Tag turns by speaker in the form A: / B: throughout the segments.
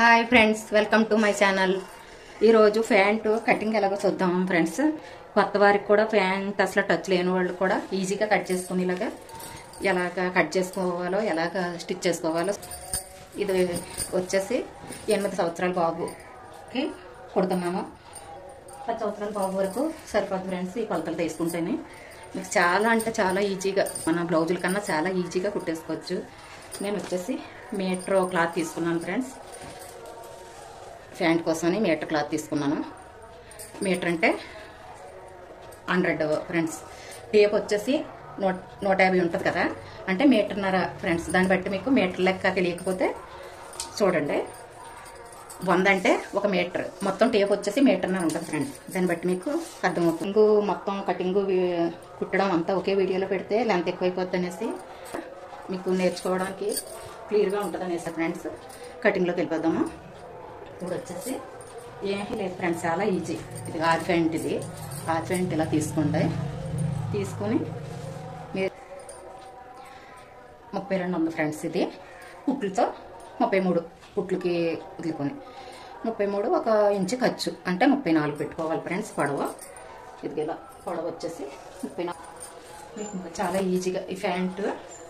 A: Hi friends welcome to my channel ఈరోజు pant cutting ఎలాగో చూద్దాం ఫ్రెండ్స్ కొత్త వారికి కూడా ప్యాంట్ అసలు టచ్ లేని వాళ్ళు కూడా ఈజీగా కట్ చేసుకునేలాగా ఎలాగ కట్ చేసుకోవాలో ఎలాగ స్టిచ్ చేసుకోవాలో ఇది వచ్చేసి ఎనిమిది సంవత్సరాల బాబుకి కుడుతున్నాము పది సంవత్సరాల బాబు వరకు సరిపోదు ఫ్రెండ్స్ ఈ కొలతలు తీసుకుంటేనే మీకు చాలా అంటే చాలా ఈజీగా మన బ్లౌజుల కన్నా చాలా ఈజీగా కుట్టేసుకోవచ్చు నేను వచ్చేసి మీటర్ క్లాత్ తీసుకున్నాను ఫ్రెండ్స్ ప్యాంట్ కోసమని మీటర్ క్లాత్ తీసుకున్నాను మీటర్ అంటే హండ్రెడ్ ఫ్రెండ్స్ టేప్ వచ్చేసి నూట నూట యాభై ఉంటుంది కదా అంటే మీటర్న్నర ఫ్రెండ్స్ దాన్ని బట్టి మీకు మీటర్ లెక్క తెలియకపోతే చూడండి వంద అంటే ఒక మీటర్ మొత్తం టేప్ వచ్చేసి మీటర్నే ఉంటుంది ఫ్రెండ్స్ దాన్ని బట్టి మీకు అర్థమవుతుంది ఇంకో మొత్తం కటింగ్ కుట్టడం అంతా ఒకే వీడియోలో పెడితే లెంత్ ఎక్కువైపోద్ది అనేసి మీకు నేర్చుకోవడానికి క్లియర్గా ఉంటుంది అనేసి ఫ్రెండ్స్ కటింగ్లోకి వెళ్ళిపోదాము ఇప్పుడు వచ్చేసి ఏమీ లేదు ఫ్రెండ్స్ చాలా ఈజీ ఇది ఆర్ ప్యాంట్ ఇది ఆర్ ప్యాంట్ ఇలా తీసుకోండి తీసుకొని మీరు ముప్పై రెండు ఉంది ఫ్రెండ్స్ ఇది కుట్లతో ముప్పై మూడు కుట్లకి వదులుకొని ముప్పై మూడు ఒక ఇంచు ఖర్చు అంటే ముప్పై నాలుగు పెట్టుకోవాలి ఫ్రెండ్స్ పొడవ ఇది ఇలా పొడవ వచ్చేసి ముప్పై నాలుగు మీకు ఇంకా చాలా ఈజీగా ఈ ప్యాంటు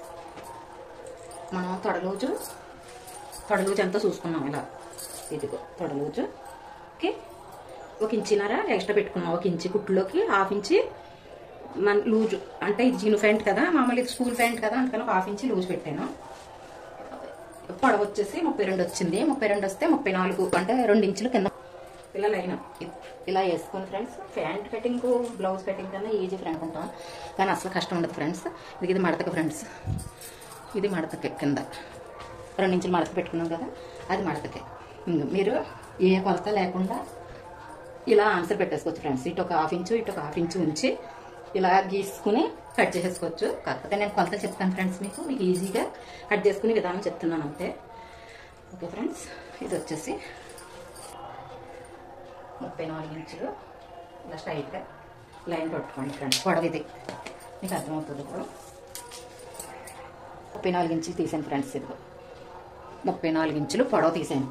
A: మనం తొడలూజు తొడలూజు ఎంతో చూసుకున్నాం ఇలా ఇదిగో తొడలూజు ఓకే ఒక ఇంచిన్నర ఎక్స్ట్రా పెట్టుకున్నాం ఒక ఇంచి కుట్టులోకి హాఫ్ ఇంచి మన లూజు అంటే ఇది జీను ప్యాంట్ కదా మామూలు ఇది స్కూల్ ప్యాంట్ కదా అందుకని ఒక హాఫ్ ఇంచి లూజ్ పెట్టాను పొడవ వచ్చేసి ముప్పై రెండు వచ్చింది ముప్పై రెండు వస్తే ముప్పై నాలుగు అంటే రెండు ఇంచులు కింద ఇలా లైన్ ఇలా వేసుకొని friends pant cutting blouse cutting కన్నా ఈజీ ఫ్రెండ్ ఉంటాం కానీ అసలు కష్టం ఉండదు ఫ్రెండ్స్ ఇది ఇది మడతకి ఫ్రెండ్స్ ఇది మడతకి కింద రెండు ఇంచులు మడత పెట్టుకున్నాం కదా అది మడతకి ఇంక మీరు ఏ కొలత లేకుండా ఇలా ఆన్సర్ పెట్టేసుకోవచ్చు ఫ్రెండ్స్ ఇటు ఒక హాఫ్ ఇంచు ఇటు ఒక హాఫ్ ఇంచు ఉంచి ఇలా గీసుకుని కట్ చేసేసుకోవచ్చు కాకపోతే నేను కొలత చెప్తాను ఫ్రెండ్స్ మీకు మీకు ఈజీగా కట్ చేసుకునే విధానం చెప్తున్నాను అంతే ఓకే ఫ్రెండ్స్ ఇది వచ్చేసి ముప్పై నాలుగు ఇంచులు ఇలా స్ట్రైట్గా లైన్ పట్టుకోండి ఫ్రెండ్స్ పొడవు ఇది మీకు అర్థమవుతుంది ఇప్పుడు ముప్పై నాలుగు ఇంచులు తీసాను ఫ్రెండ్స్ ఇది ముప్పై నాలుగు ఇంచులు పొడవు తీసాను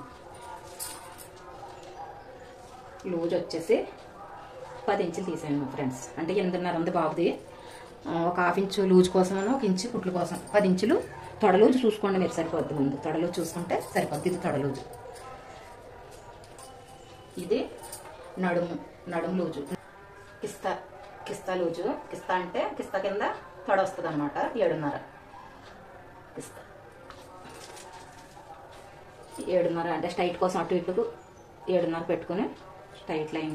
A: లూజ్ వచ్చేసి పది ఇంచులు తీసాను ఫ్రెండ్స్ అంటే ఎనిమిదిన్నర ఉంది బాబుది ఆ, ఒక హాఫ్ ఇంచు లూజ్ కోసం ఒక ఇంచు కుట్ల కోసం పది ఇంచులు తొడలూజు చూసుకోండి మీరు సరిపోద్ది ముందు తొడలూజు చూసుకుంటే సరిపోద్ది ఇది తొడలూజు ఇది నడుము నడుము లూజు కిస్తా కిస్తా లూజు కిస్తా అంటే కిస్తా కింద తొడ వస్తుంది అనమాట ఏడున్నర కిస్తా ఏడున్నర అంటే స్ట్రైట్ కోసం అటు ఇటు ఏడున్నర పెట్టుకుని స్ట్రైట్ లైన్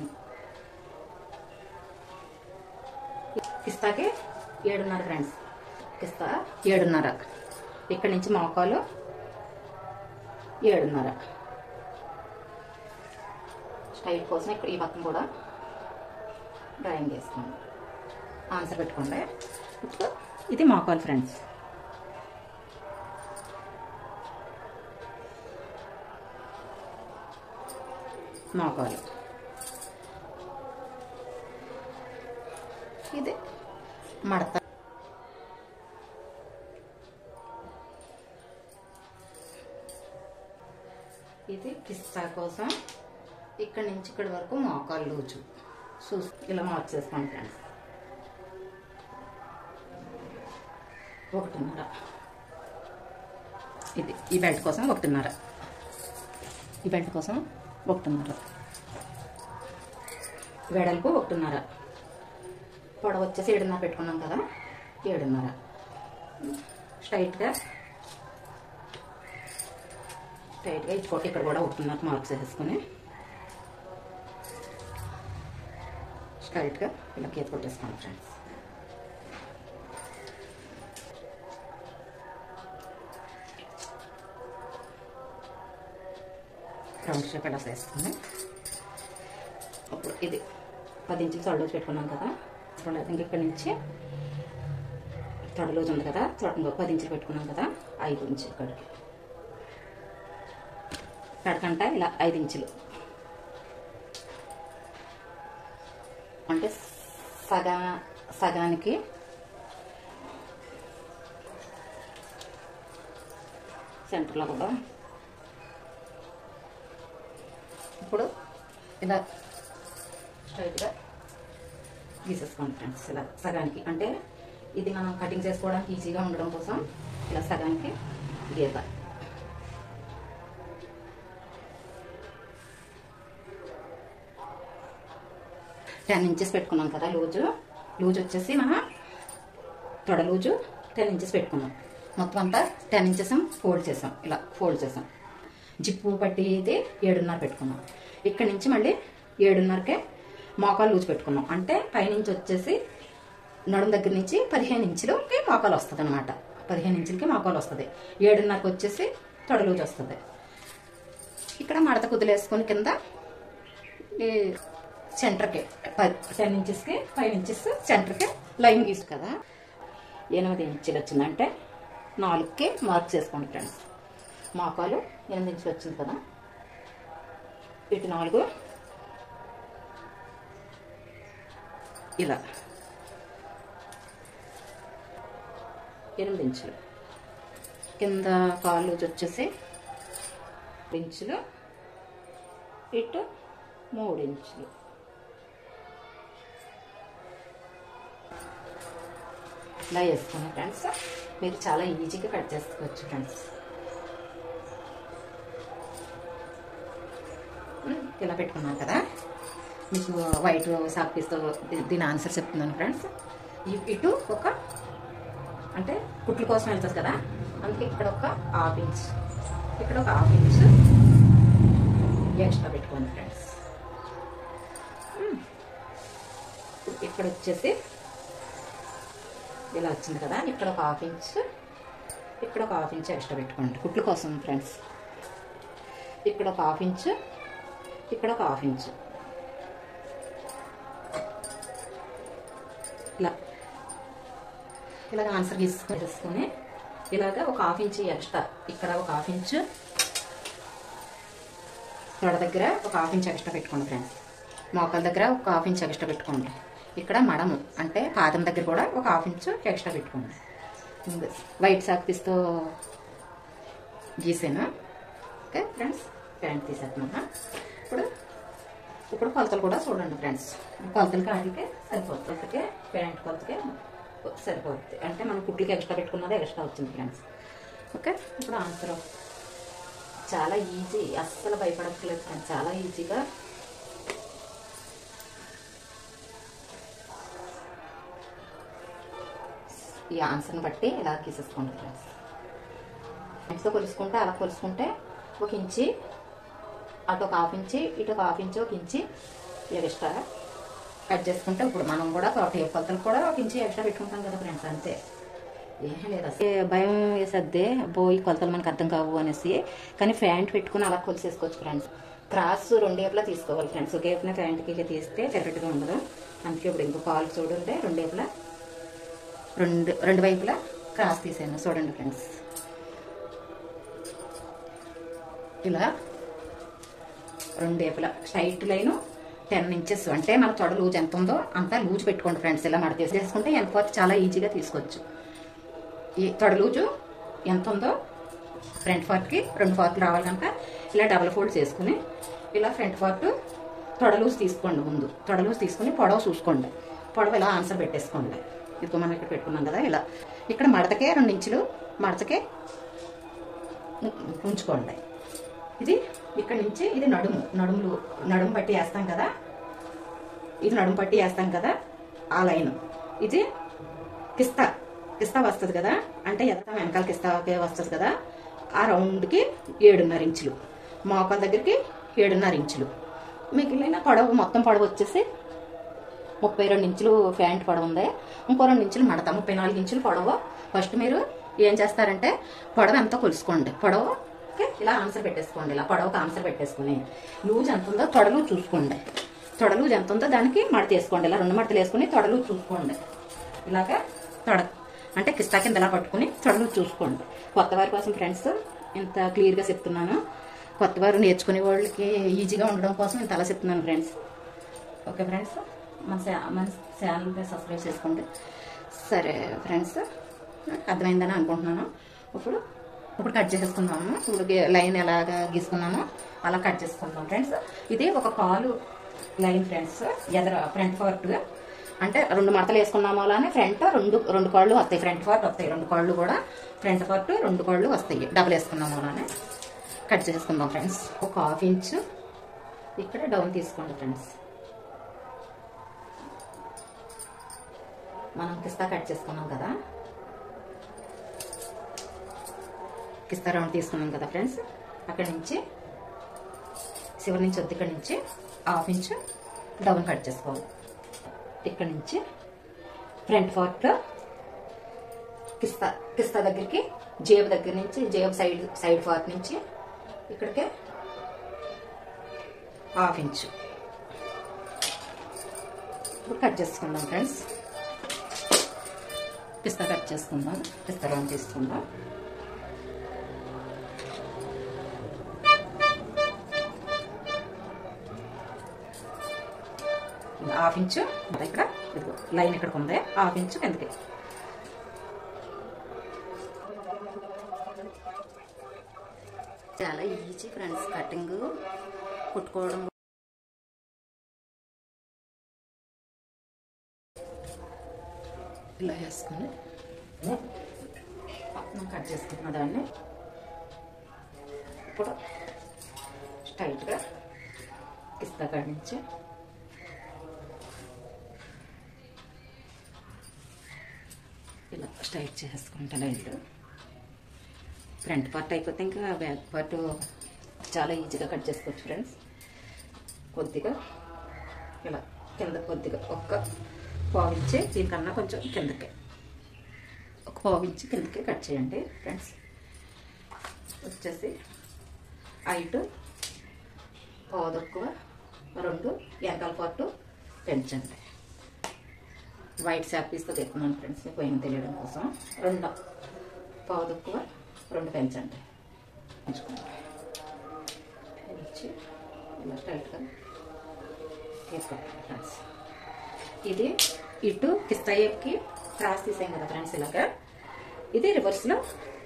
A: కిస్తాకి ఏడున్నర ఫ్రెండ్స్ కిస్తా ఏడున్నర ఇక్కడి నుంచి మోకాలు ఏడున్నర స్ట్రైట్ కోసం ఇక్కడ ఈ పక్కన కూడా డ్రాయింగ్ చేసుకోండి ఆన్సర్ పెట్టుకోండి ఇప్పుడు ఇది మోకాలు ఫ్రెండ్స్ మోకాలు ఇది మడత ఇది కిస్తా కోసం ఇక్కడి నుంచి ఇక్కడి వరకు మోకాలు లూజు చూసి ఇలా మార్చేసుకోండి ఫ్రెండ్స్ ఒకటిన్నర ఇది ఈ బెల్ట్ కోసం ఒకటిన్నర ఈ బెల్ట్ కోసం ఒకటిన్నర వెడల్పు ఒకటిన్నర పొడవ వచ్చేసి ఏడున్నర పెట్టుకున్నాం కదా ఏడున్నర స్ట్రైట్గా స్ట్రైట్గా ఇచ్చుకో ఇక్కడ కూడా ఒకటిన్నర మార్క్స్ వేసుకొని స్ట్రైట్గా ఇలా గీత కొట్టేసుకోండి ఫ్రెండ్స్ రౌండ్ షేప్ ఇలా వేసుకుని అప్పుడు ఇది పది ఇంచులు తొడలోజు పెట్టుకున్నాం కదా చూడండి ఇంక ఇక్కడి నుంచి తొడలోజు ఉంది కదా ఇంకో పది ఇంచులు పెట్టుకున్నాం కదా ఐదు ఇంచులు ఇక్కడికి కడకంట ఇలా ఐదు ఇంచులు అంటే సగా సగానికి సెంటర్లో కూడా ఇప్పుడు ఇలా స్ట్రైట్గా గీసేసుకోండి ఫ్రెండ్స్ ఇలా సగానికి అంటే ఇది మనం కటింగ్ చేసుకోవడానికి ఈజీగా ఉండడం కోసం ఇలా సగానికి గీత టెన్ ఇంచెస్ పెట్టుకున్నాం కదా లూజు లూజ్ వచ్చేసి మనం తొడ లూజు టెన్ ఇంచెస్ పెట్టుకున్నాం మొత్తం అంతా టెన్ ఇంచెస్ ఫోల్డ్ చేసాం ఇలా ఫోల్డ్ చేసాం జిప్పు పట్టి అయితే ఏడున్నర పెట్టుకున్నాం ఇక్కడి నుంచి మళ్ళీ ఏడున్నరకే మోకాలు లూజ్ పెట్టుకున్నాం అంటే పైనుంచి వచ్చేసి నడుం దగ్గర నుంచి పదిహేను ఇంచులకి మోకాలు వస్తుంది అనమాట పదిహేను ఇంచులకి మోకాలు వస్తుంది ఏడున్నరకు వచ్చేసి తొడ లూజ్ వస్తుంది ఇక్కడ మడత కుదిలేసుకొని కింద ఈ సెంటర్కి పది టెన్ ఇంచెస్కి ఫైవ్ ఇంచెస్ సెంటర్కి లైన్ గీసు కదా ఎనిమిది ఇంచులు వచ్చిందంటే నాలుగుకి మార్క్ చేసుకోండి ఫ్రెండ్స్ మోకాలు ఎనిమిది ఇంచులు వచ్చింది కదా ఇటు నాలుగు ఇలా ఎనిమిది ఇంచులు కింద కాళ్ళు వచ్చేసి ఇంచులు ఇటు మూడు ఇంచులు ఇలా వేసుకున్నాం ఫ్రెండ్స్ మీరు చాలా ఈజీగా కట్ చేసుకోవచ్చు ఫ్రెండ్స్ ఉమ్, ఇలా పెట్టుకున్నాను కదా మీకు వైట్ సాక్ పీస్తో దీ- దీని ఆన్సర్ చెప్తున్నాను ఫ్రెండ్స్ ఇ- ఇటు ఒక అంటే కుట్ల కోసం వెళ్తుంది కదా అందుకే ఇక్కడ ఒక హాఫ్ ఇంచ్ ఇక్కడ ఒక హాఫ్ ఇంచ్ ఎక్స్ట్రా పెట్టుకోండి ఫ్రెండ్స్ ఉమ్. ఇక్కడ వచ్చేసి ఇలా వచ్చింది కదా ఇక్కడ ఒక హాఫ్ ఇంచ్ ఇక్కడ ఒక హాఫ్ ఇంచ్ ఎక్స్ట్రా పెట్టుకోండి కుట్ల కోసం ఫ్రెండ్స్ ఇక్కడ ఒక హాఫ్ ఇంచ్ ఇక్కడ ఒక హాఫ్ ఇంచ్ ఇలా ఇలాగ ఆన్సర్ తీసుకొని తీసుకొని ఇలాగ ఒక హాఫ్ ఇంచ్ ఎక్స్ట్రా ఇక్కడ ఒక హాఫ్ ఇంచ్ తొడ దగ్గర ఒక హాఫ్ ఇంచ్ ఎక్స్ట్రా పెట్టుకోండి ఫ్రెండ్స్ మోకాల దగ్గర ఒక హాఫ్ ఇంచ్ ఎక్స్ట్రా పెట్టుకోండి ఇక్కడ మడము అంటే పాదం దగ్గర కూడా ఒక హాఫ్ ఇంచ్ ఎక్స్ట్రా పెట్టుకోండి ఇంక వైట్ సాక్ పీస్తో గీసాను ఓకే ఫ్రెండ్స్ ప్యాంట్ తీసేస్తున్నాను ఇప్పుడు ఇప్పుడు కొలతలు కూడా చూడండి ఫ్రెండ్స్ కొలతలకి వాటికి సరిపోతుంది కొలతకి ప్యాంట్ కొలతకి సరిపోతుంది అంటే మనం కుట్లకి ఎక్స్ట్రా పెట్టుకున్నది ఎక్స్ట్రా వచ్చింది ఫ్రెండ్స్ ఓకే ఇప్పుడు ఆన్సర్ చాలా ఈజీ అస్సలు భయపడక్కర్లేదు ఫ్రెండ్స్ చాలా ఈజీగా ఈ ఆన్సర్ని బట్టి ఇలా గీసేసుకోండి ఫ్రెండ్స్ ఫ్రెండ్స్తో కొలుసుకుంటే అలా కొలుసుకుంటే ఒక ఇంచి అటు ఒక హాఫ్ ఇంచి ఇటు ఒక హాఫ్ ఇంచి ఒక ఇంచి ఎక్స్ట్రా కట్ చేసుకుంటే ఇప్పుడు మనం కూడా టేప్ కొలతలు కూడా ఒక ఇంచి ఎక్స్ట్రా పెట్టుకుంటాం కదా ఫ్రెండ్స్ అంతే ఏం లేదు అసలు ఏ భయం వేసద్దే బో ఈ కొలతలు మనకు అర్థం కావు అనేసి కానీ ప్యాంట్ పెట్టుకుని అలా కొలిసేసుకోవచ్చు ఫ్రెండ్స్ క్రాస్ రెండు వైపులా తీసుకోవాలి ఫ్రెండ్స్ ఒక వైపున ప్యాంట్కి తీస్తే కరెక్ట్గా ఉండదు అందుకే ఇప్పుడు ఇంకో కాల్ చూడండి రెండు వైపులా రెండు రెండు వైపులా క్రాస్ తీసాను చూడండి ఫ్రెండ్స్ ఇలా రెండు వైపులా స్ట్రైట్ లైన్ టెన్ ఇంచెస్ అంటే మన తొడ లూజ్ ఎంత ఉందో అంతా లూజ్ పెట్టుకోండి ఫ్రెండ్స్ ఇలా మడత తీసుకుంటే వెనక పార్ట్ చాలా ఈజీగా తీసుకోవచ్చు ఈ తొడ లూజు ఎంత ఉందో ఫ్రంట్ పార్ట్కి రెండు పార్ట్లు రావాలి కనుక ఇలా డబల్ ఫోల్డ్ చేసుకుని ఇలా ఫ్రంట్ పార్ట్ తొడ లూజ్ తీసుకోండి ముందు తొడ లూజ్ తీసుకుని పొడవు చూసుకోండి పొడవు ఇలా ఆన్సర్ పెట్టేసుకోండి ఇప్పుడు మనం ఇక్కడ పెట్టుకున్నాం కదా ఇలా ఇక్కడ మడతకే రెండు ఇంచులు మడతకే ఉ- ఉంచుకోండి ఇది ఇక్కడ నుంచి ఇది నడుము నడుములు నడుము పట్టి వేస్తాం కదా ఇది నడుము పట్టి వేస్తాం కదా ఆ లైన్ ఇది కిస్తా కిస్తా వస్తుంది కదా అంటే ఎదట వెనకాల కిస్తాకే వస్తుంది కదా ఆ రౌండ్కి ఏడున్నర ఇంచులు మోకాల దగ్గరికి ఏడున్నర ఇంచులు మిగిలిన పొడవు మొత్తం పొడవు వచ్చేసి ముప్పై రెండు ఇంచులు ప్యాంట్ పొడవు ఉంది ఇంకో రెండు ఇంచులు మడత ముప్పై నాలుగు ఇంచులు పొడవు ఫస్ట్ మీరు ఏం చేస్తారంటే పొడవు ఎంతో కొలుసుకోండి పొడవు ఓకే ఇలా ఆన్సర్ పెట్టేసుకోండి ఇలా పొడవుకి ఆన్సర్ పెట్టేసుకుని లూజ్ ఎంత ఉందో తొడలు చూసుకోండి తొడలు ఎంత ఉందో దానికి మడత వేసుకోండి ఇలా రెండు మడతలు వేసుకుని తొడలు చూసుకోండి ఇలాగా తొడ అంటే కిస్తా కింద ఇలా పట్టుకుని తొడలు చూసుకోండి కొత్త వారి కోసం ఫ్రెండ్స్ ఇంత క్లియర్గా చెప్తున్నాను కొత్త వారు నేర్చుకునే వాళ్ళకి ఈజీగా ఉండడం కోసం ఇంత అలా చెప్తున్నాను ఫ్రెండ్స్ ఓకే ఫ్రెండ్స్ మన ఛా- మన ఛానల్ని సబ్స్క్రైబ్ చేసుకోండి సరే ఫ్రెండ్స్ అర్థమైందని అనుకుంటున్నాను ఇప్పుడు ఇప్పుడు కట్ చేసేసుకుందాము ఇప్పుడు గే- లైన్ ఎలాగా గీసుకున్నామో అలా కట్ చేసుకుందాం ఫ్రెండ్స్ ఇది ఒక కాలు లైన్ ఫ్రెండ్స్ ఎదర ఫ్రంట్ పార్ట్ అంటే రెండు మడతలు వేసుకున్నాము అలానే ఫ్రంట్ రెండు రెండు కాళ్ళు వస్తాయి ఫ్రంట్ పార్ట్ వస్తాయి రెండు కాళ్ళు కూడా ఫ్రంట్ పార్ట్ రెండు కాళ్ళు వస్తాయి డబుల్ వేసుకున్నాము అలానే కట్ చేసుకుందాం ఫ్రెండ్స్ ఒక హాఫ్ ఇంచ్ ఇక్కడ డౌన్ తీసుకోండి ఫ్రెండ్స్ మనం కిస్తా కట్ చేసుకున్నాం కదా కిస్తా రౌండ్ తీసుకున్నాం కదా ఫ్రెండ్స్ అక్కడి నుంచి చివరి నుంచి వద్దు ఇక్కడ నుంచి హాఫ్ ఇంచ్ డౌన్ కట్ చేసుకోవాలి ఇక్కడ నుంచి ఫ్రంట్ పార్ట్లో కిస్తా కిస్తా దగ్గరికి జేబు దగ్గర నుంచి జేబు సైడ్ సైడ్ పార్ట్ నుంచి ఇక్కడికి హాఫ్ ఇంచ్ ఇప్పుడు కట్ చేసుకుందాం ఫ్రెండ్స్ పిస్తా కట్ చేసుకుందాం పిస్తా రౌండ్ తీసుకుందాం ఇంకా హాఫ్ ఇంచు మరి ఇక్కడ ఇదిగో లైన్ ఇక్కడికి ఉంది హాఫ్ ఇంచు కిందకి చాలా ఈజీ ఫ్రెండ్స్ కటింగ్ కుట్టుకోవడం ఇలా వేసుకొని పక్కన కట్ చేసుకున్న దాన్ని ఇప్పుడు స్ట్రైట్గా ఇస్తా కాడి నుంచి ఇలా స్ట్రైట్ చేసుకుంటా లైన్లో ఫ్రంట్ పార్ట్ అయిపోతే ఇంకా బ్యాక్ పార్ట్ చాలా ఈజీగా కట్ చేసుకోవచ్చు ఫ్రెండ్స్ కొద్దిగా ఇలా కింద కొద్దిగా ఒక్క పావించి దీనికన్నా కొంచెం కిందకి ఒక పావించి కిందకి కట్ చేయండి ఫ్రెండ్స్ వచ్చేసి హైట్ పావు తక్కువ రెండు వెనకాల పాటు పెంచండి వైట్ శాప్ పీస్తో తెస్తున్నాను ఫ్రెండ్స్ మీకు ఏం తెలియడం కోసం రెండు పావు తక్కువ రెండు పెంచండి పెంచుకోండి పెంచి ఇలా టైట్గా తీసుకోండి ఫ్రెండ్స్ ఇది ఇటు కిస్తాయికి క్రాస్ తీసాం కదా ఫ్రెండ్స్ ఇలాగా ఇది రివర్స్లో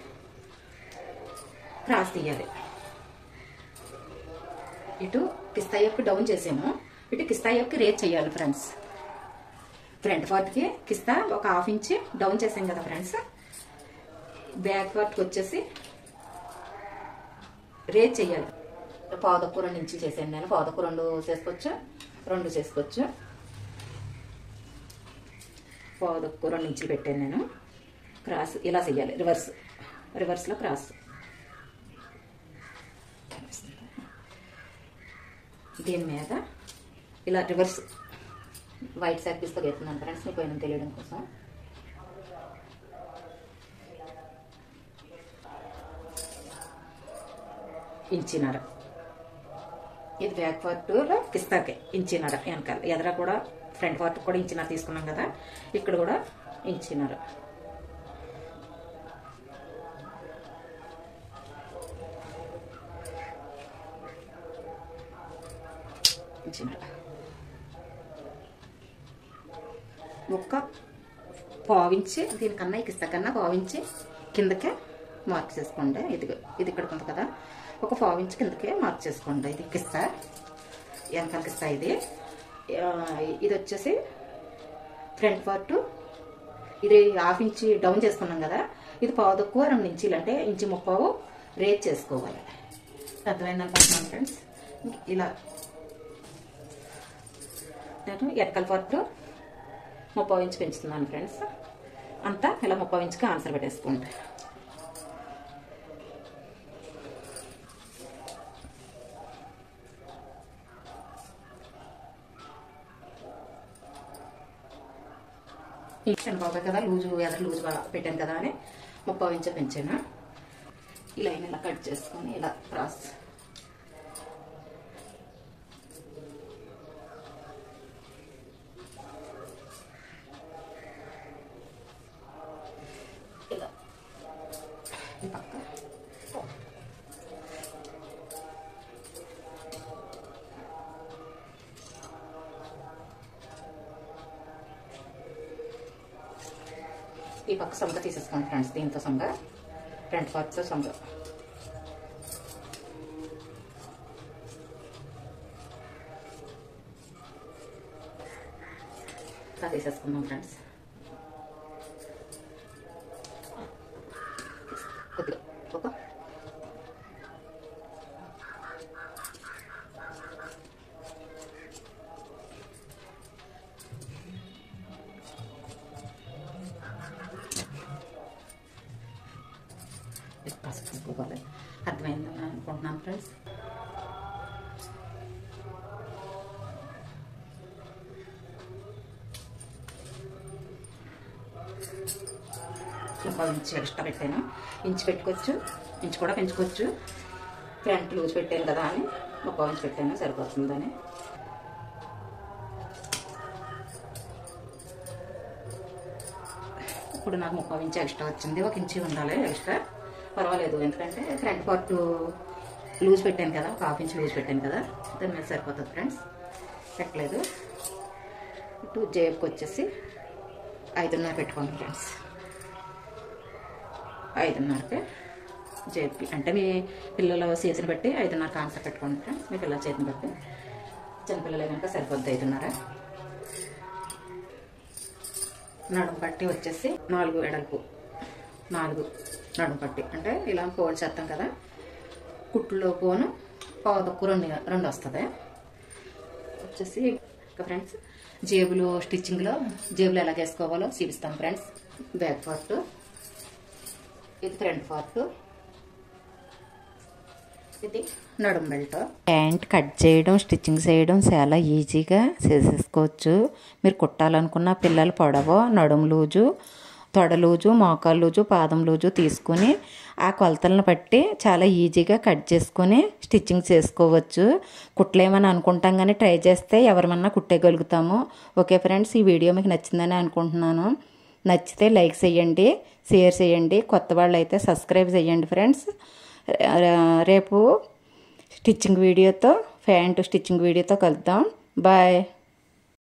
A: క్రాస్ తీయాలి ఇటు కిస్తాయప్కి డౌన్ చేసాము ఇటు కిస్తాయప్కి రేట్ చేయాలి ఫ్రెండ్స్ ఫ్రంట్ పార్ట్కి కిస్తా ఒక హాఫ్ ఇంచ్ డౌన్ చేసాం కదా ఫ్రెండ్స్ బ్యాక్ పార్ట్కి వచ్చేసి రేట్ చేయాలి పావుదక్కు రెండు ఇంచులు చేసాను నేను పావుదక్కు రెండు చేసుకోవచ్చు రెండు చేసుకోవచ్చు పావుదక్కు రెండు ఇంచులు పెట్టాను నేను క్రాస్ ఇలా చెయ్యాలి రివర్స్ రివర్స్లో క్రాస్ దీని మీద ఇలా రివర్స్ వైట్ సర్కిల్స్తో వేస్తున్నాను ఫ్రెండ్స్ మీకు ఏమైనా తెలియడం కోసం ఇంచినర ఇది బ్యాక్ పార్ట్లో కిస్తాకే ఇంచినర వెనకాల ఎదర కూడా ఫ్రంట్ పార్ట్ కూడా ఇంచినర తీసుకున్నాం కదా ఇక్కడ కూడా ఇంచినర ఇంచినర ఒక్క పావించి దీనికన్నా ఈ కిస్తా కన్నా పావించి కిందకే మార్క్ చేసుకోండి ఇది ఇది ఇక్కడ ఉంది కదా ఒక పావించి కిందకే మార్క్ చేసుకోండి ఇది కిస్తా వెనకాల కిస్తా ఇది ఆ, ఇది వచ్చేసి ఫ్రంట్ పార్ట్ ఇది హాఫ్ ఇంచి డౌన్ చేసుకున్నాం కదా ఇది పావు తక్కువ రెండు ఇంచీలు అంటే ఇంచి ముప్పావు రేట్ చేసుకోవాలి అర్థమైంది అనుకుంటున్నాను ఫ్రెండ్స్ ఇలా నేను ఎక్కల పార్ట్ ముప్పై ఇంచు పెంచుతున్నాను ఫ్రెండ్స్ అంతా ఇలా ముప్పై ఇంచుకి ఆన్సర్ పెట్టేసుకోండి ఇంక్షన్ బాగా కదా లూజు ఎదరు లూజు పెట్టాను కదా అని ముప్పై ఇంచు పెంచాను ఈ లైన్ ఇలా కట్ చేసుకొని ఇలా క్రాస్ ఇలా ఈ పక్క ఈ పక్క సొంగ తీసేసుకోండి ఫ్రెండ్స్ దీంతో సొంగ ఫ్రంట్ పార్ట్తో సొంత ఇలా తీసేసుకుందాం ఫ్రెండ్స్ కొద్దిగా ఒక పసుపు తీసుకోవాలి అర్థమైందని అనుకుంటున్నాను ఫ్రెండ్స్ ఇంకో ఇంచు ఎక్స్ట్రా పెట్టాను ఇంచు పెట్టుకోవచ్చు ఇంచు కూడా పెంచుకోవచ్చు ఫ్రంట్ లూజ్ పెట్టాను కదా అని ఒక ఇంచు పెట్టాను సరిపోతుందని ఇప్పుడు నాకు ముప్పై ఇంచు ఎక్స్ట్రా వచ్చింది ఒక ఇంచు ఉండాలి ఎక్స్ట్రా పర్వాలేదు ఎందుకంటే ఫ్రంట్ పార్ట్ లూజ్ పెట్టాను కదా ఒక హాఫ్ ఇంచ్ లూజ్ పెట్టాను కదా దాని మీద సరిపోతుంది ఫ్రెండ్స్ పెట్టలేదు ఇటు జేబుకి వచ్చేసి ఐదున్నర పెట్టుకోండి ఫ్రెండ్స్ ఐదున్నరకి జేబుకి అంటే మీ పిల్లల చేతిని బట్టి ఐదున్నర కాన్సెప్ట్ పెట్టుకోండి ఫ్రెండ్స్ మీ పిల్లల చేతిని బట్టి చిన్నపిల్లలు కనుక సరిపోద్ది ఐదున్నర నడుము పట్టి వచ్చేసి నాలుగు ఎడల్పు నాలుగు నడుము పట్టి అంటే ఇలా ఫోల్డ్ చేస్తాం కదా కుట్టులో పోను పావుతక్కు రెండు రెండు వస్తుంది వచ్చేసి ఇంకా ఫ్రెండ్స్ జేబులు స్టిచ్చింగ్లో జేబులు ఎలా వేసుకోవాలో చూపిస్తాం ఫ్రెండ్స్ బ్యాక్ పార్ట్ ఇది ఫ్రంట్ పార్ట్ ఇది నడుము బెల్ట్
B: ప్యాంట్ కట్ చేయడం స్టిచ్చింగ్ చేయడం చాలా ఈజీగా చేసేసుకోవచ్చు మీరు కుట్టాలనుకున్న పిల్లలు పొడవ నడుము లూజు తొడ లూజు మోకాలు లూజు పాదం లూజు తీసుకుని ఆ కొలతలను బట్టి చాలా ఈజీగా కట్ చేసుకుని స్టిచ్చింగ్ చేసుకోవచ్చు కుట్టలేమని అనుకుంటాం కానీ ట్రై చేస్తే ఎవరిమన్నా కుట్టేయగలుగుతాము ఓకే ఫ్రెండ్స్ ఈ వీడియో మీకు నచ్చిందని అనుకుంటున్నాను నచ్చితే లైక్ చేయండి షేర్ చేయండి కొత్త వాళ్ళు అయితే సబ్స్క్రైబ్ చేయండి ఫ్రెండ్స్ రేపు స్టిచ్చింగ్ వీడియోతో ప్యాంటు స్టిచ్చింగ్ వీడియోతో కలుద్దాం బాయ్